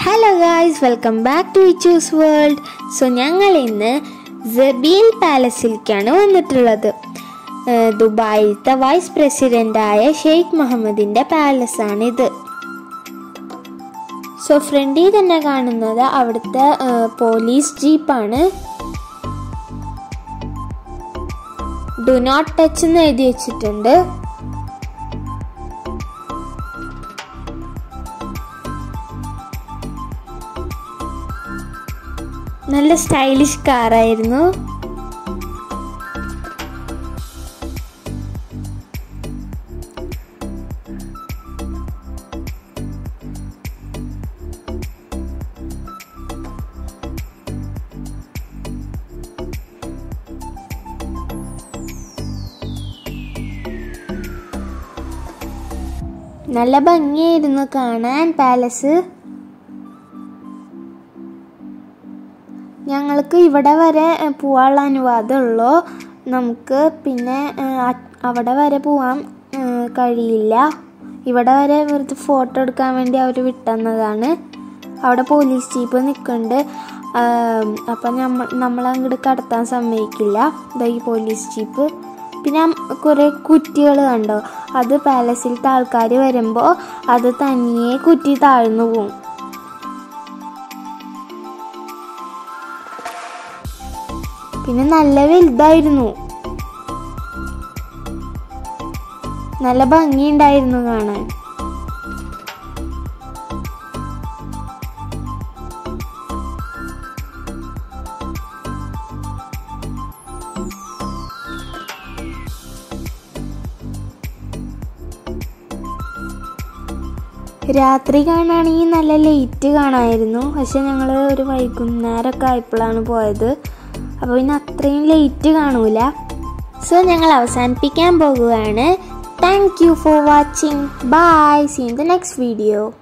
hello guys welcome back to ഇച്ചൂസ് world so ഞങ്ങൾ ഇന്ന് ജബീൽ പാലസിലേക്കാണ് വന്നിട്ടുള്ളത് ഏഹ് ദുബായിലത്തെ വൈസ് പ്രസിഡൻ്റായ ഷെയ്ഖ് മുഹമ്മദിൻ്റെ പാലസാണിത് സോ ഫ്രണ്ടിൽ തന്നെ കാണുന്നത് അവിടുത്തെ ഏഹ് പോലീസ് ജീപ്പാണ് ഡു നോട്ട് ടച്ച് എന്ന് എഴുതി വെച്ചിട്ടുണ്ട് നല്ല സ്റ്റൈലിഷ് കാറായിരുന്നു നല്ല ഭംഗിയായിരുന്നു കാണാൻ പാലസ് ഞങ്ങൾക്ക് ഇവിടെ വരെ ഏഹ്, പോവാനുള്ള അനുവാദമുള്ളൂ നമുക്ക് പിന്നെ ഏഹ്, അ- അവിടെ വരെ പോവാൻ ഏഹ്, കഴിയില്ല ഇവിടെ വരെ വെറുതെ ഫോട്ടോ എടുക്കാൻ വേണ്ടി അവർ വിട്ടുന്നതാണ് അവിടെ പോലീസ് ജീപ്പ് നിൽക്കുന്നുണ്ട് അപ്പം നമ്മൾ നമ്മളങ്ങോട്ട് കടത്താൻ സമ്മതിക്കില്ല ഇതാ ഈ പോലീസ് ജീപ്പ് പിന്നെ കുറേ കുറ്റികൾ കണ്ടോ അത് പാലസിലത്തെ ആൾക്കാർ വരുമ്പോൾ അത് തനിയെ കുറ്റി താഴ്ന്നു പോകും പിന്നെ നല്ല വലുതായിരുന്നു നല്ല ഭംഗിയുണ്ടായിരുന്നു കാണാൻ രാത്രി കാണുകയാണെങ്കിൽ നല്ല ലേറ്റ് കാണാമായിരുന്നു പക്ഷെ ഞങ്ങൾ ഒരു വൈകുന്നേരമൊക്കെ ആയപ്പോഴാണ് പോയത് അപ്പോൾ പിന്നെ അത്രയും ലേറ്റ് കാണൂല സോ ഞങ്ങൾ അവസാനിപ്പിക്കാൻ പോകുകയാണ് thank you for watching bye seen the next video